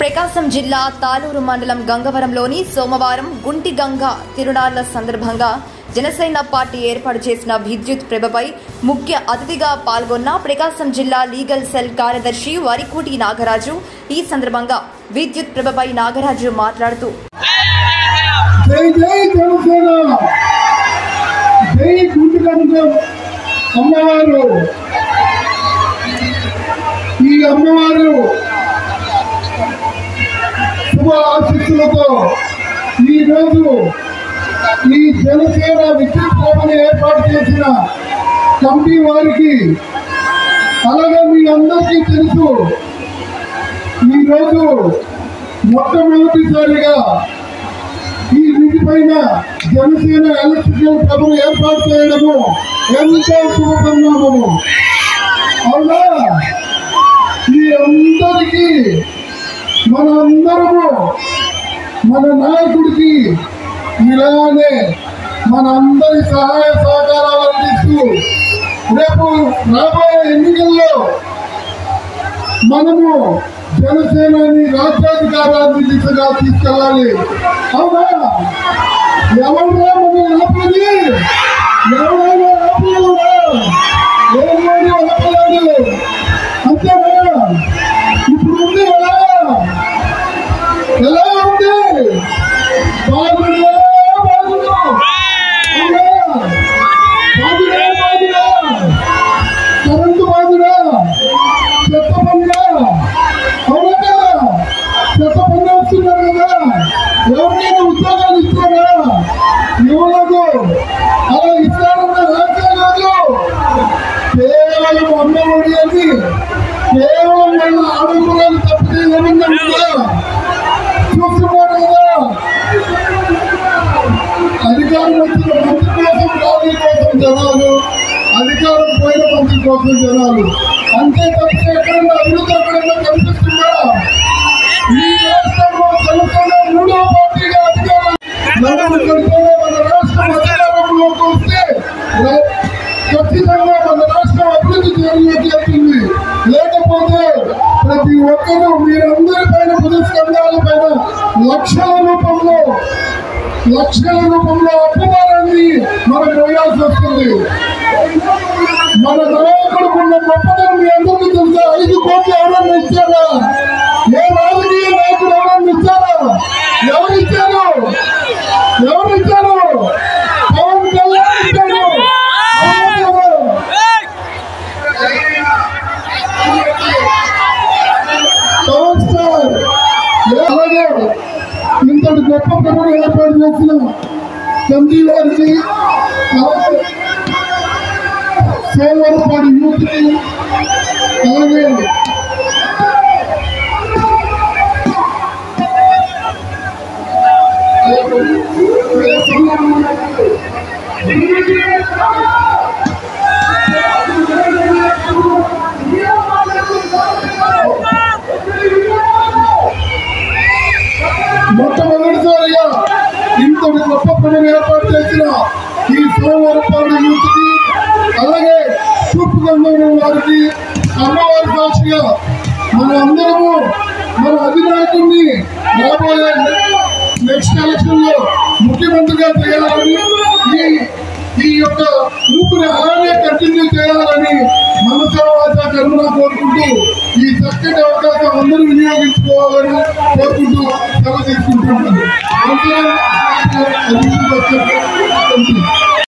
ప్రకాశం జిల్లా తాలూరు మండలం గంగవరంలోని సోమవారం గుంటి గంగ తిరునాళ్ల సందర్భంగా జనసేన పార్టీ ఏర్పాటు చేసిన విద్యుత్ ప్రభపై ముఖ్య అతిథిగా పాల్గొన్న ప్రకాశం జిల్లా లీగల్ సెల్ కార్యదర్శి వరికూటి నాగరాజు ఈ సందర్భంగా విద్యుత్ ప్రభపై నాగరాజు మాట్లాడుతూ జై జై జనసేన జై గుండెకంఠం అమ్మవారు ఈ అమ్మవారు శుభ ఆశీస్సులతో ఈ రోజు ఈ జనసేన విద్యుత్ సభను ఏర్పాటు చేసిన కమిటీ వారికి అలాగే మీ అందరికీ తెలుసు ఈరోజు మొట్టమొదటిసారిగా ఈ వీటి పైన జనసేన ఎలక్ట్రికల్ సభను ఏర్పాటు చేయడము ఎంతో శుభపరిణామము అవునా ఈ అందరికీ మన అందరము మన నాయకుడికి ఇలానే మన అందరి సహాయ సహకారాలు అందిస్తూ రేపు రాబోయే ఎన్నికల్లో మనము జనసేనని రాజ్యాధికారాన్ని దిశగా తీసుకెళ్ళాలి అవునా ఎవరైనా మనం ఆపేది ఎవరైనా ఆపలేదా ఎవరైనా ఆపలేదు అంతేనా ఇప్పుడు ఉంది ఎలా ఎలా ఉంది బాగుందా బాగుందా అవునా బాగుందా బాగుందా కరెంటు బాగుందా చెత్త పనులా అవునా కదా చెత్త పనులు వస్తున్నారు కదా ఎవరికైనా ఉద్యోగాలు ఇస్తారా ఇవ్వలేదు అలా ఇస్తారన్న రాజ్యాంగాలు కేవలం అమ్మఒడి అని కేవలం వాళ్ళ ఆడంబరాలు తప్పితే ఏమన్నా ఉందా చూస్తున్నారు కదా అధికారం వచ్చిన మంత్రి కోసం రాజీ కోసం జనాలు అధికారం పోయిన మంత్రి కోసం జనాలు అంతే తప్పితే ఎక్కడన్నా అభివృద్ధి ఎక్కడన్నా కనిపిస్తుందా ఈ రాష్ట్రంలో జనసేన మూడో పార్టీగా అధికారం నలుగురు కడితేనే మన రాష్ట్రం అధికారంలోకి వస్తే రా- ఖచ్చితంగా మన రాష్ట్రం అభివృద్ధి చేయడానికి వెళ్తుంది లేకపోతే ప్రతి ఒక్కరూ మీరందరి పైన పురస్కంధాల పైన లక్షల రూపంలో లక్షల రూపంలో అపమానాన్ని మనం వేయాల్సి వస్తుంది మన నాయకుడికి ఉన్న గొప్పతనం మీ అందరికీ తెలుసా ఐదు కోట్లు ఎవరన్నా ఇచ్చారా ఏ రాజకీయ నాయకుడు ఎవరన్నా ఇచ్చారా ఎవరు ఇచ్చారు ఎవరు ఇచ్చారు పవన్ కళ్యాణ్ ఇచ్చారు అవునా కదా? పవన్ స్టార్ అలాగే ఇంతటి గొప్ప పనులు ఏర్పాటు చేసిన తండ్రి వారికి అలాగే సోమవారపాడు యూత్కి అలాగే మొట్టమొదటిసారిగా ఇంతటి గొప్ప పనులు ఏర్పాటు చేసిన ఈ సోమవారపాడు యూత్కి అలాగే తూర్పు గంగవరం వారికి అమ్మవారి సాక్షిగా మన అందరము మన అధినాయకుడిని రాబోయే నెక్స్ట్ ఎలక్షన్ లో ముఖ్యమంత్రిగా చేయాలని ఈ ఈ యొక్క ఊపిరి అలానే కంటిన్యూ చేయాలని మనసా వాచ కరుణ కోరుకుంటూ ఈ చక్కటి అవకాశం అందరూ వినియోగించుకోవాలని కోరుకుంటూ సెలవు తీసుకుంటున్నాను అంతే, అది